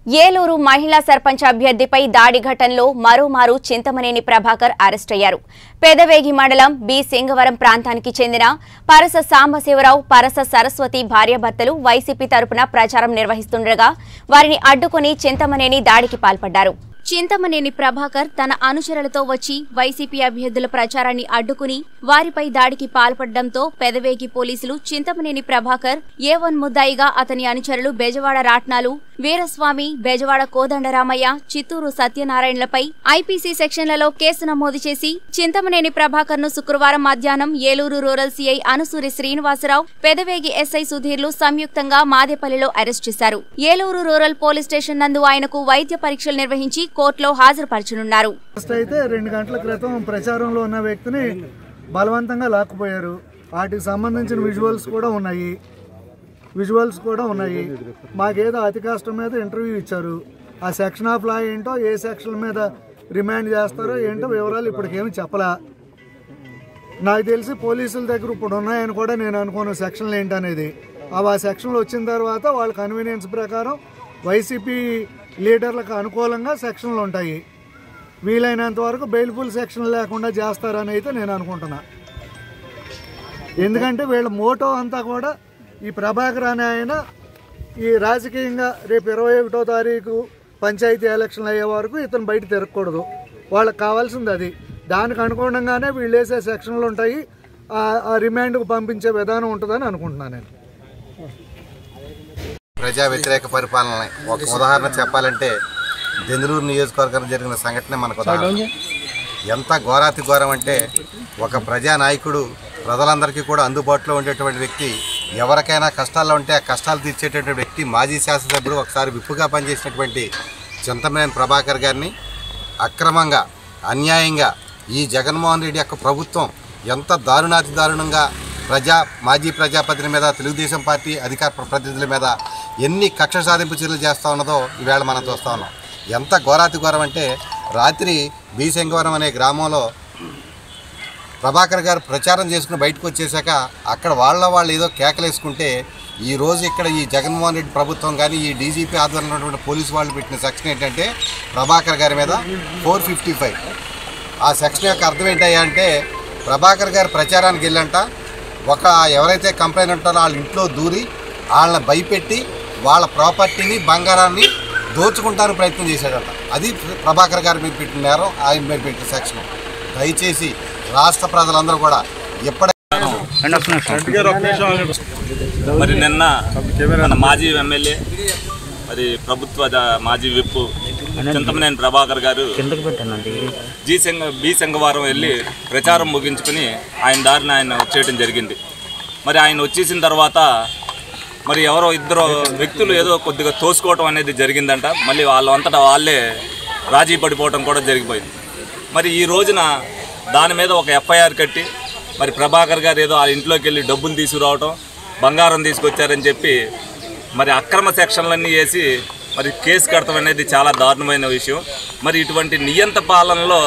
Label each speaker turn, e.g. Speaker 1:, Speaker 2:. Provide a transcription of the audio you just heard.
Speaker 1: ఏలూరు మహిళా సర్పంచ్ అభ్యర్థిపై దాడి ఘటనలో మరోమారు చింతమనేని ప్రభాకర్ అరెస్ట్ అయ్యారు పెదవేగి మండలం బి సింగవరం ప్రాంతానికి చెందిన పరస సాంబశివరావు పరస సరస్వతి భార్యాభర్తలు వైసీపీ తరపున ప్రచారం నిర్వహిస్తుండగా వారిని అడ్డుకుని చింతమనేని దాడికి పాల్పడ్డారు చింతమనేని ప్రభాకర్ తన అనుచరులతో వచ్చి వైసీపీ అభ్యర్థుల ప్రచారాన్ని అడ్డుకుని వారిపై దాడికి పాల్పడడంతో పెదవేగి పోలీసులు చింతమనేని ప్రభాకర్ ఏ వన్ ముద్దాయిగా అతని అనుచరులు బెజవాడ రాట్నాలు వీరస్వామి బెజవాడ కోదండరామయ్య చిత్తూరు సత్యనారాయణలపై ఐపీసీ సెక్షన్లలో కేసు నమోదు చేసి చింతమనేని ప్రభాకర్ ను శుక్రవారం మధ్యాహ్నం Eluru rural CI Anusuri Srinivasarao Pedavegi SI సుధీర్లు సంయుక్తంగా మాదేపల్లిలో అరెస్ట్ చేశారు ఏలూరు రూరల్ పోలీస్ స్టేషన్ నందు ఆయనకు వైద్య పరీక్షలు నిర్వహించి కోర్టులో హాజరుపరచనున్నారు
Speaker 2: ఫస్ట్ అయితే రెండు గంటల క్రితం ప్రచారంలో ఉన్న వ్యక్తిని బలవంతంగా లాక్కుపోయారు వాటికి సంబంధించిన విజువల్స్ కూడా ఉన్నాయి విజువల్స్ కూడా ఉన్నాయి మాకేదో అతి కష్టం మీద ఇంటర్వ్యూ ఇచ్చారు ఆ సెక్షన్ ఆఫ్ లా ఏంటో ఏ సెక్షన్ మీద రిమాండ్ చేస్తారో ఏంటో వివరాలు ఇప్పటికేమి చెప్పలా నాకు తెలిసి పోలీసుల దగ్గర ఇప్పుడు ఉన్నాయని కూడా నేను అనుకోను సెక్షన్లు ఏంటనేది అవి ఆ సెక్షన్లు వచ్చిన తర్వాత వాళ్ళ కన్వీనియన్స్ ప్రకారం వైసీపీ లీడర్లకు అనుకూలంగా సెక్షన్లు ఉంటాయి వీలైనంత వరకు బెయిల్ఫుల్ సెక్షన్ లేకుండా చేస్తారని అయితే నేను అనుకుంటున్నా ఎందుకంటే వీళ్ళ మోటో అంతా కూడా ఈ ప్రభాకర్ అనే ఆయన ఈ రాజకీయంగా రేపు ఇరవై ఒకటో తారీఖు పంచాయతీ ఎలక్షన్లు అయ్యే వరకు ఇతను బయట తిరగకూడదు వాళ్ళకి కావాల్సింది అది దానికి అనుగుణంగానే వీళ్ళు వేసే సెక్షన్లు ఉంటాయి ఆ- ఆ రిమాండ్కు పంపించే విధానం ఉంటుందని అనుకుంటున్నాను నేను
Speaker 3: ప్రజా వ్యతిరేక పరిపాలన ఒక ఉదాహరణ చెప్పాలంటే దెందులూరు నియోజకవర్గంలో జరిగిన సంఘటన మనకు ఉదాహరణ ఎంత ఘోరాతి ఘోరం అంటే ఒక ప్రజా నాయకుడు ప్రజలందరికీ కూడా అందుబాటులో ఉండేటువంటి వ్యక్తి ఎవరికైనా కష్టాల్లో ఉంటే ఆ కష్టాలు తీర్చేటటువంటి వ్యక్తి మాజీ శాసనసభ్యుడు ఒకసారి విప్పుగా పనిచేసినటువంటి చింతమనేని ప్రభాకర్ గారిని అక్రమంగా అన్యాయంగా ఈ జగన్మోహన్ రెడ్డి యొక్క ప్రభుత్వం ఎంత దారుణాతి దారుణంగా ప్రజా మాజీ ప్రజాప్రతినిధి మీద తెలుగుదేశం పార్టీ అధికార ప్రతినిధుల మీద ఎన్ని కక్ష సాధింపు చర్యలు చేస్తూ ఉన్నదో ఈవేళ మనం చూస్తూ ఉన్నాం ఎంత ఘోరాతి ఘోరం అంటే రాత్రి బీసెంగవరం అనే గ్రామంలో ప్రభాకర్ గారు ప్రచారం చేసుకుని బయటకు వచ్చేసాక అక్కడ వాళ్ళ వాళ్ళు ఏదో కేకలేసుకుంటే ఈ రోజు ఇక్కడ ఈ జగన్మోహన్ రెడ్డి ప్రభుత్వం కానీ ఈ డీజీపీ ఆధ్వర్యంలో ఉన్నటువంటి పోలీసు వాళ్ళు పెట్టిన సెక్షన్ ఏంటంటే ప్రభాకర్ గారి మీద ఫోర్ ఫిఫ్టీ ఫైవ్ ఆ సెక్షన్ యొక్క అర్థం ఏంటయ్యా అంటే ప్రభాకర్ గారు ప్రచారానికి వెళ్ళంట ఒక ఎవరైతే కంప్లైంట్ ఉంటారో వాళ్ళ ఇంట్లో దూరి వాళ్ళని భయపెట్టి వాళ్ళ ప్రాపర్టీని బంగారాన్ని దోచుకుంటానికి ప్రయత్నం చేశాడట అది ప్రభాకర్ గారి మీద పెట్టిన నేరం ఆయన మీద పెట్టిన సెక్షన్ దయచేసి రాష్ట్ర ప్రజలందరూ కూడా ఎప్పుడైనా
Speaker 4: మరి నిన్న మన మాజీ ఎమ్మెల్యే మరి ప్రభుత్వ ద- మాజీ విప్ చింతమనేని ప్రభాకర్ గారు జీ సంఘ బి సంఘవారం వెళ్ళి ప్రచారం ముగించుకుని ఆయన దారిని ఆయన వచ్చేయడం జరిగింది మరి ఆయన వచ్చేసిన తర్వాత మరి ఎవరో ఇద్దరు వ్యక్తులు ఏదో కొద్దిగా తోసుకోవటం అనేది జరిగిందంట మళ్ళీ వాళ్ళంతటా వాళ్ళే రాజీ పడిపోవటం కూడా జరిగిపోయింది మరి ఈ రోజున దాని మీద ఒక ఎఫ్ఐఆర్ కట్టి మరి ప్రభాకర్ గారు ఏదో వాళ్ళ ఇంట్లోకి వెళ్ళి డబ్బులు తీసుకురావటం బంగారం తీసుకొచ్చారని చెప్పి మరి అక్రమ సెక్షన్లన్నీ వేసి మరి కేసు కడతాం అనేది చాలా దారుణమైన విషయం మరి ఇటువంటి నియంత పాలనలో